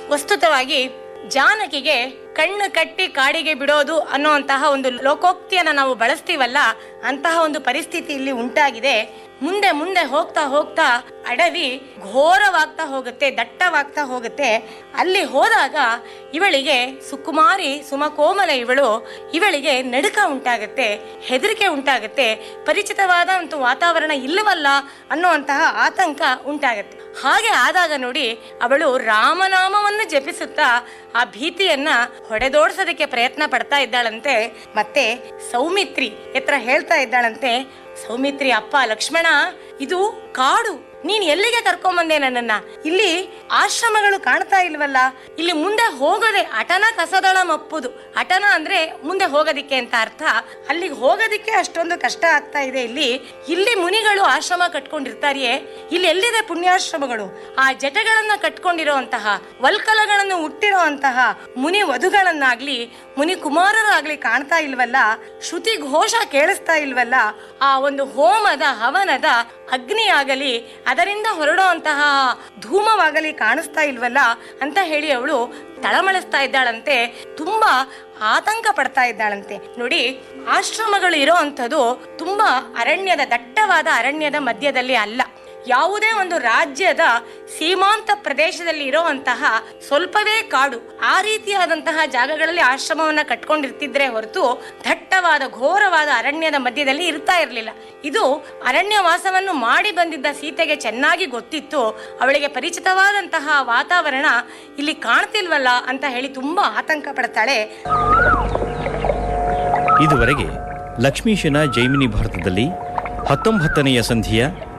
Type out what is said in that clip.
ವಸ್ತುತವಾಗಿ ಜಾನಕಿಗೆ ಕಣ್ಣು ಕಟ್ಟಿ ಕಾಡಿಗೆ ಬಿಡೋದು ಅನ್ನುವಂತಹ ಒಂದು ಲೋಕೋಕ್ತಿಯನ್ನ ನಾವು ಬಳಸ್ತೀವಲ್ಲ ಅಂತಹ ಒಂದು ಪರಿಸ್ಥಿತಿ ಇಲ್ಲಿ ಉಂಟಾಗಿದೆ ಮುಂದೆ ಮುಂದೆ ಹೋಗ್ತಾ ಹೋಗ್ತಾ ಅಡವಿ ಘೋರವಾಗ್ತಾ ಹೋಗುತ್ತೆ ದಟ್ಟವಾಗ್ತಾ ಹೋಗುತ್ತೆ ಅಲ್ಲಿ ಹೋದಾಗ ಇವಳಿಗೆ ಸುಕುಮಾರಿ ಸುಮಕೋಮಲ ಇವಳು ಇವಳಿಗೆ ನಡುಕ ಉಂಟಾಗುತ್ತೆ ಹೆದರಿಕೆ ಉಂಟಾಗುತ್ತೆ ಪರಿಚಿತವಾದ ಒಂದು ವಾತಾವರಣ ಇಲ್ಲವಲ್ಲ ಅನ್ನುವಂತಹ ಆತಂಕ ಉಂಟಾಗುತ್ತೆ ಹಾಗೆ ಆದಾಗ ನೋಡಿ ಅವಳು ರಾಮನಾಮವನ್ನು ಜಪಿಸುತ್ತಾ ಆ ಭೀತಿಯನ್ನ ಹೊಡೆದೋಡ್ಸೋದಕ್ಕೆ ಪ್ರಯತ್ನ ಪಡ್ತಾ ಇದ್ದಾಳಂತೆ ಮತ್ತೆ ಸೌಮಿತ್ರಿ ಎತ್ರ ಹೇಳ್ತಾ ಇದ್ದಾಳಂತೆ ಸೌಮಿತ್ರಿ ಅಪ್ಪ ಲಕ್ಷ್ಮಣ ಇದು ಕಾಡು ನೀನ್ ಎಲ್ಲಿಗೆ ಕರ್ಕೊಂಬಂದೆ ನನ್ನನ್ನ ಇಲ್ಲಿ ಆಶ್ರಮಗಳು ಕಾಣ್ತಾ ಇಲ್ವಲ್ಲ ಇಲ್ಲಿ ಮುಂದೆ ಹೋಗದೆ ಅಟನ ಕಸದಳ ಮಪ್ಪುದು ಅಟನ ಅಂದ್ರೆ ಮುಂದೆ ಹೋಗೋದಿಕ್ಕೆ ಅಂತ ಅರ್ಥ ಅಲ್ಲಿಗೆ ಹೋಗೋದಿಕ್ಕೆ ಅಷ್ಟೊಂದು ಕಷ್ಟ ಆಗ್ತಾ ಇದೆ ಇಲ್ಲಿ ಇಲ್ಲಿ ಮುನಿಗಳು ಆಶ್ರಮ ಕಟ್ಕೊಂಡಿರ್ತಾರಿಯೇ ಇಲ್ಲಿ ಎಲ್ಲಿದೆ ಪುಣ್ಯಾಶ್ರಮಗಳು ಆ ಜಟಗಳನ್ನ ಕಟ್ಕೊಂಡಿರುವಂತಹ ವಲ್ಕಲಗಳನ್ನು ಹುಟ್ಟಿರುವಂತಹ ಮುನಿ ವಧುಗಳನ್ನಾಗ್ಲಿ ಮುನಿ ಕುಮಾರರಾಗ್ಲಿ ಕಾಣ್ತಾ ಇಲ್ವಲ್ಲ ಶ್ರುತಿ ಘೋಷ ಕೇಳಿಸ್ತಾ ಇಲ್ವಲ್ಲ ಆ ಒಂದು ಹೋಮದ ಹವನದ ಅಗ್ನಿಯಾಗಲಿ ಅದರಿಂದ ಹೊರಡುವಂತಹ ಧೂಮವಾಗಲಿ ಕಾಣಿಸ್ತಾ ಇಲ್ವಲ್ಲ ಅಂತ ಹೇಳಿ ಅವಳು ತಳಮಳಿಸ್ತಾ ಇದ್ದಾಳಂತೆ ತುಂಬಾ ಆತಂಕ ಪಡ್ತಾ ಇದ್ದಾಳಂತೆ ನೋಡಿ ಆಶ್ರಮಗಳು ಇರೋ ಅಂಥದ್ದು ತುಂಬಾ ಅರಣ್ಯದ ದಟ್ಟವಾದ ಅರಣ್ಯದ ಮಧ್ಯದಲ್ಲಿ ಅಲ್ಲ ಯಾವುದೇ ಒಂದು ರಾಜ್ಯದ ಸೀಮಾಂತ ಪ್ರದೇಶದಲ್ಲಿ ಇರುವಂತಹ ಸ್ವಲ್ಪವೇ ಕಾಡು ಆ ರೀತಿಯಾದಂತಹ ಜಾಗಗಳಲ್ಲಿ ಆಶ್ರಮವನ್ನ ಕಟ್ಕೊಂಡಿರ್ತಿದ್ರೆ ಹೊರತು ದಟ್ಟವಾದ ಘೋರವಾದ ಅರಣ್ಯದ ಮಧ್ಯದಲ್ಲಿ ಇರ್ತಾ ಇರಲಿಲ್ಲ ಇದು ಅರಣ್ಯವಾಸವನ್ನು ಮಾಡಿ ಬಂದಿದ್ದ ಸೀತೆಗೆ ಚೆನ್ನಾಗಿ ಗೊತ್ತಿತ್ತು ಅವಳಿಗೆ ಪರಿಚಿತವಾದಂತಹ ವಾತಾವರಣ ಇಲ್ಲಿ ಕಾಣ್ತಿಲ್ವಲ್ಲ ಅಂತ ಹೇಳಿ ತುಂಬಾ ಆತಂಕ ಪಡ್ತಾಳೆ ಇದುವರೆಗೆ ಲಕ್ಷ್ಮೀಶನ ಜೈಮಿನಿ ಭಾರತದಲ್ಲಿ ಹತ್ತೊಂಬತ್ತನೆಯ ಸಂಧಿಯ